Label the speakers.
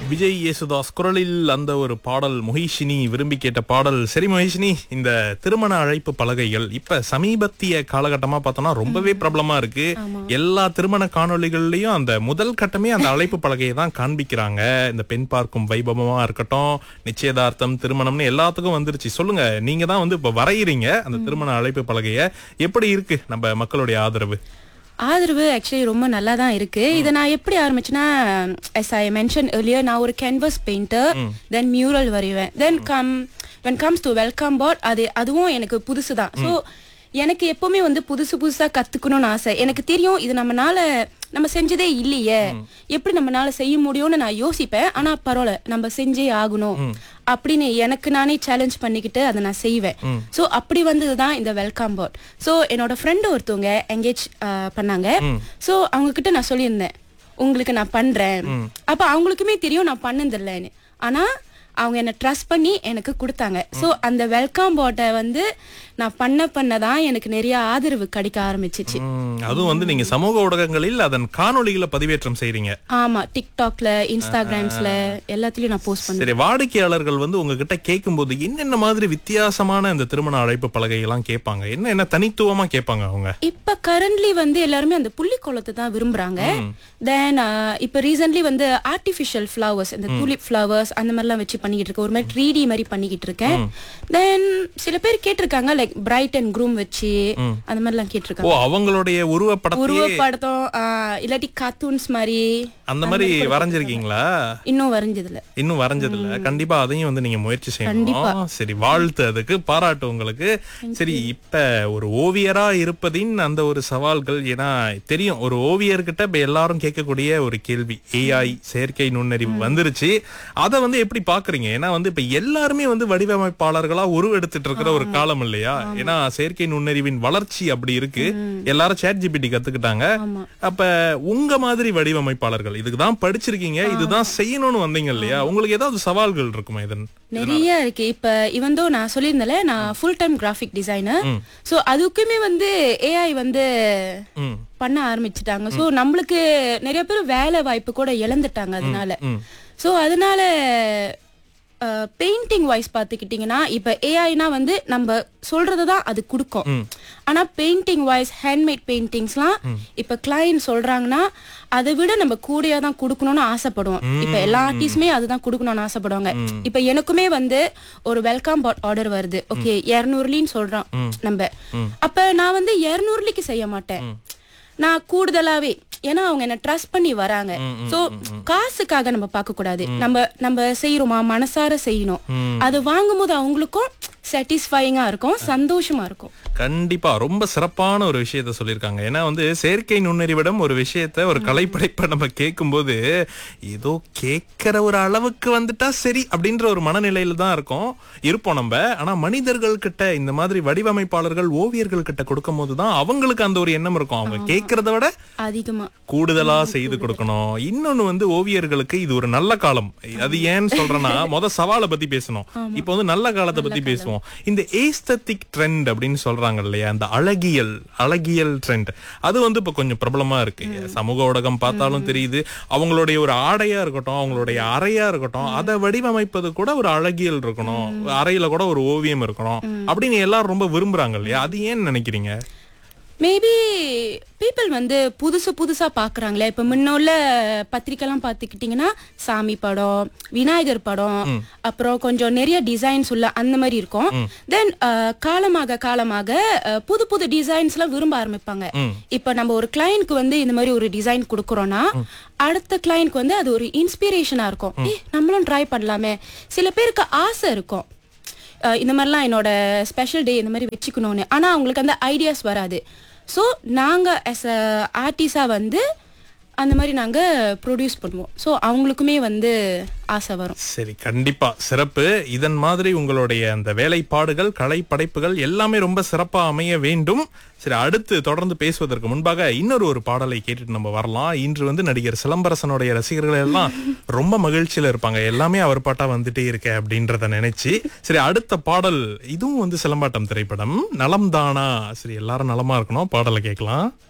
Speaker 1: விஜய் யேசுதாஸ் குரலில் அந்த ஒரு பாடல் மொஹிஷினி விரும்பி கேட்ட பாடல் சரி மொஹிஷினி இந்த திருமண அழைப்பு பலகைகள் இப்ப சமீபத்திய காலகட்டமா பார்த்தோம்னா ரொம்பவே பிரபலமா இருக்கு எல்லா திருமண காணொளிகள்லயும் அந்த முதல் கட்டமே அந்த அழைப்பு பலகையை தான் காண்பிக்கிறாங்க இந்த பெண் பார்க்கும் வைபவமா இருக்கட்டும் நிச்சயதார்த்தம் திருமணம்னு எல்லாத்துக்கும் வந்துருச்சு சொல்லுங்க நீங்க தான் வந்து இப்ப வரைகிறீங்க அந்த திருமண அழைப்பு பலகையை எப்படி இருக்கு நம்ம மக்களுடைய ஆதரவு
Speaker 2: ஆதரவு ஆக்சுவலி ரொம்ப நல்லா தான் இருக்கு இதை நான் எப்படி ஆரம்பிச்சேன்னா எஸ் ஐ மென்ஷன் earlier நான் ஒரு கேன்வஸ் பெயிண்டர் தென் மியூரல் வரைவேன் then come when comes to welcome board அது அதுவும் எனக்கு புதுசு தான் ஸோ எனக்கு எப்பவுமே வந்து புதுசு புதுசா கத்துக்கணும்னு ஆசை எனக்கு தெரியும் இது நம்மனால நம்ம செஞ்சதே இல்லையே எப்படி நம்மனால செய்ய முடியும்னு நான் யோசிப்பேன் ஆனா பரவாயில்ல நம்ம செஞ்சே ஆகணும் அப்படின்னு எனக்கு நானே சேலஞ்ச் பண்ணிக்கிட்டு அதை நான் செய்வேன் சோ அப்படி வந்ததுதான் இந்த வெல்கம் போர்ட் சோ என்னோட ஃப்ரெண்டு ஒருத்தவங்க எங்கேஜ் பண்ணாங்க சோ அவங்க கிட்ட நான் சொல்லியிருந்தேன் உங்களுக்கு நான் பண்றேன் அப்ப அவங்களுக்குமே தெரியும் நான் பண்ணதில்லைன்னு ஆனா அவங்க என்ன ட்ரஸ்ட் பண்ணி எனக்கு கொடுத்தாங்க சோ அந்த வெல்கம் போர்ட்டை வந்து நான் பண்ண பண்ணதான் எனக்கு நிறைய ஆதரவு கிடைக்க ஆரம்பிச்சிச்சு
Speaker 1: ம், அதுவும் வந்து நீங்க சமூக ஊடகங்களில் அதன் காணொளிகளை பதிவேற்றம் செய்றீங்க
Speaker 2: ஆமா டிக்டாக்ல இன்ஸ்டாகிராம்ஸ்ல எல்லாத்துலயும் நான் போஸ்ட் பண்ணுவேன்
Speaker 1: சரி வாடிக்கையாளர்கள் வந்து உங்ககிட்ட கேட்கும்போது என்னென்ன மாதிரி வித்தியாசமான இந்த திருமண அழைப்பு பலகை எல்லாம் கேட்பாங்க என்ன என்ன தனித்துவமா கேட்பாங்க அவங்க
Speaker 2: இப்ப கரண்ட்லி வந்து எல்லாருமே அந்த புள்ளி கோலத்தை தான் விரும்புறாங்க தென் இப்ப ரீசன்ட்லி வந்து ஆர்டிபிஷியல் ஃபிளவர்ஸ் இந்த டூலிப் ஃபிளவர்ஸ் அந்த மாதிரிலாம் வச்சு பண்ணிக்கிட்டு இருக்கேன் ஒரு மாதிரி த்ரீ டி மாதிரி பண்ணிக்கிட்டு இருக்கேன் தென் சில பேர் கேட்டிருக்காங்க லைக் பிரைட் அண்ட் க்ரூம் வச்சு அந்த மாதிரிலாம்
Speaker 1: ஓ
Speaker 2: கேட்டிருக்காங்க
Speaker 1: அவங்களுடைய உருவப்படத்தையே
Speaker 2: உருவப்படத்தம் ஆ, இல்லாட்டி கார்ட்டூன்ஸ் மாதிரி
Speaker 1: அந்த மாதிரி வரைஞ்சிருக்கீங்களா
Speaker 2: இன்னும் வரைஞ்சதுல
Speaker 1: இன்னும் வரைஞ்சது இல்ல கண்டிப்பா அதையும் வந்து நீங்க முயற்சி செய்யணும் சரி வாழ்த்து அதுக்கு பாராட்டு உங்களுக்கு சரி இப்ப ஒரு ஓவியரா இருப்பதின் அந்த ஒரு சவால்கள் ஏன்னா தெரியும் ஒரு ஓவியர்கிட்ட இப்ப எல்லாரும் கேட்கக்கூடிய ஒரு கேள்வி ஏஐ செயற்கை நுண்ணறிவு வந்துருச்சு அதை வந்து எப்படி பாக்குறீங்க ஏன்னா வந்து இப்ப எல்லாருமே வந்து வடிவமைப்பாளர்களா உருவெடுத்துட்டு இருக்கிற ஒரு காலம் இல்லையா ஏன்னா செயற்கை நுண்ணறிவின் வளர்ச்சி அப்படி இருக்கு எல்லாரும் சேட் ஜிபிடி கத்துக்கிட்டாங்க
Speaker 2: ஆமா.
Speaker 1: அப்ப உங்க மாதிரி வடிவமைப்பாளர்கள் இதுக்கு தான் படிச்சிருக்கீங்க இதுதான் செய்யணும்னு வந்தீங்க இல்லையா உங்களுக்கு ஏதாவது சவால்கள் இருக்குமா இதன்
Speaker 2: நிறைய இருக்கு இப்ப இவந்தோ நான் சொல்லியிருந்தேன்ல நான் full time graphic designer so அதுக்குமே வந்து ஏஐ வந்து
Speaker 1: ம்
Speaker 2: பண்ண ஆரம்பிச்சிட்டாங்க சோ நம்மளுக்கு நிறைய பேர் வேலை வாய்ப்பு கூட இழந்துட்டாங்க அதனால சோ அதனால பெயிண்டிங் வைஸ் பார்த்துக்கிட்டிங்கன்னா இப்ப ஏஐனா வந்து நம்ம சொல்றது தான் அது கொடுக்கும் ஆனா பெயிண்டிங் வைஸ் ஹேண்ட்மேட் பெயிண்டிங்ஸ்லாம் இப்ப கிளைண்ட் சொல்றாங்கன்னா அதை விட நம்ம கூடயா தான் கொடுக்கணும்னு ஆசைப்படுவோம் இப்ப எல்லா ஆர்டிஸ்டுமே அதுதான் கொடுக்கணும்னு ஆசைப்படுவாங்க இப்ப எனக்குமே வந்து ஒரு வெல்கம் ஆர்டர் வருது ஓகே இரநூறுலின்னு சொல்றோம் நம்ம அப்ப நான் வந்து இரநூறுலிக்கு செய்ய மாட்டேன் நான் கூடுதலாவே ஏன்னா அவங்க என்ன ட்ரஸ்ட் பண்ணி வராங்க சோ காசுக்காக நம்ம பார்க்க கூடாது நம்ம நம்ம செய்யறோமா மனசார செய்யணும் அது வாங்கும்போது அவங்களுக்கும் சாட்டிஸ்ஃபைங்கா இருக்கும் சந்தோஷமா இருக்கும்
Speaker 1: கண்டிப்பா ரொம்ப சிறப்பான ஒரு விஷயத்த சொல்லியிருக்காங்க ஏன்னா வந்து செயற்கை நுண்ணறிவிடம் ஒரு விஷயத்த ஒரு கலைப்படைப்பை நம்ம கேட்கும்போது ஏதோ கேட்கிற ஒரு அளவுக்கு வந்துட்டா சரி அப்படின்ற ஒரு மனநிலையில தான் இருக்கும் இருப்போம் நம்ம ஆனா மனிதர்கள் கிட்ட இந்த மாதிரி வடிவமைப்பாளர்கள் ஓவியர்கள் கிட்ட கொடுக்கும் போதுதான் அவங்களுக்கு அந்த ஒரு எண்ணம் இருக்கும் அவங்க கேட்கறத விட
Speaker 2: அதிகமா
Speaker 1: கூடுதலா செய்து கொடுக்கணும் இன்னொன்னு வந்து ஓவியர்களுக்கு இது ஒரு நல்ல காலம் அது ஏன்னு சொல்றேன்னா முத சவாலை பத்தி பேசணும் இப்போ வந்து நல்ல காலத்தை பத்தி பேசுவோம் இந்த ஏஸ்தட்டிக் ட்ரெண்ட் அப்படின்னு சொல்றாங்க இல்லையா அந்த அழகியல் அழகியல் ட்ரெண்ட் அது வந்து இப்ப கொஞ்சம் பிரபலமா இருக்கு சமூக ஊடகம் பார்த்தாலும் தெரியுது அவங்களுடைய ஒரு ஆடையா இருக்கட்டும் அவங்களுடைய அறையா இருக்கட்டும் அதை வடிவமைப்பது கூட ஒரு அழகியல் இருக்கணும் அறையில கூட ஒரு ஓவியம் இருக்கணும் அப்படின்னு எல்லாரும் ரொம்ப விரும்புறாங்க இல்லையா அது ஏன்னு நினைக்கிறீங்க
Speaker 2: மேபி பீப்புள் வந்து புதுசு புதுசா பாக்குறாங்களே இப்ப முன்ன உள்ள பத்திரிக்கைலாம் பாத்துக்கிட்டீங்கன்னா சாமி படம் விநாயகர் படம் அப்புறம் கொஞ்சம் நிறைய டிசைன்ஸ் உள்ள அந்த மாதிரி இருக்கும் தென் காலமாக காலமாக அஹ், புது புது டிசைன்ஸ் எல்லாம் விரும்ப ஆரம்பிப்பாங்க இப்ப நம்ம ஒரு கிளையனுக்கு வந்து இந்த மாதிரி ஒரு டிசைன் கொடுக்கறோம்னா அடுத்த கிளையனுக்கு வந்து அது ஒரு இன்ஸ்பிரேஷனா இருக்கும் ஏய் நம்மளும் ட்ரை பண்ணலாமே சில பேருக்கு ஆசை இருக்கும் அஹ் இந்த மாதிரிலாம் என்னோட ஸ்பெஷல் டே இந்த மாதிரி வச்சுக்கணும்னு ஆனால் அவங்களுக்கு அந்த ஐடியாஸ் வராது ஸோ நாங்கள் as a ஆர்டிஸ்டாக வந்து அந்த மாதிரி நாங்கள் ப்ரொடியூஸ் பண்ணுவோம் ஸோ அவங்களுக்குமே வந்து ஆசை வரும்
Speaker 1: சரி கண்டிப்பா சிறப்பு இதன் மாதிரி உங்களுடைய அந்த வேலைப்பாடுகள் கலை படைப்புகள் எல்லாமே ரொம்ப சிறப்பா அமைய வேண்டும் சரி அடுத்து தொடர்ந்து பேசுவதற்கு முன்பாக இன்னொரு ஒரு பாடலை கேட்டுட்டு நம்ம வரலாம் இன்று வந்து நடிகர் சிலம்பரசனுடைய ரசிகர்கள் எல்லாம் ரொம்ப மகிழ்ச்சியில இருப்பாங்க எல்லாமே அவர் பாட்டா வந்துட்டே இருக்க அப்படின்றத நினைச்சு சரி அடுத்த பாடல் இதுவும் வந்து சிலம்பாட்டம் திரைப்படம் நலம் தானா சரி எல்லாரும் நலமா இருக்கணும் பாடலை கேட்கலாம்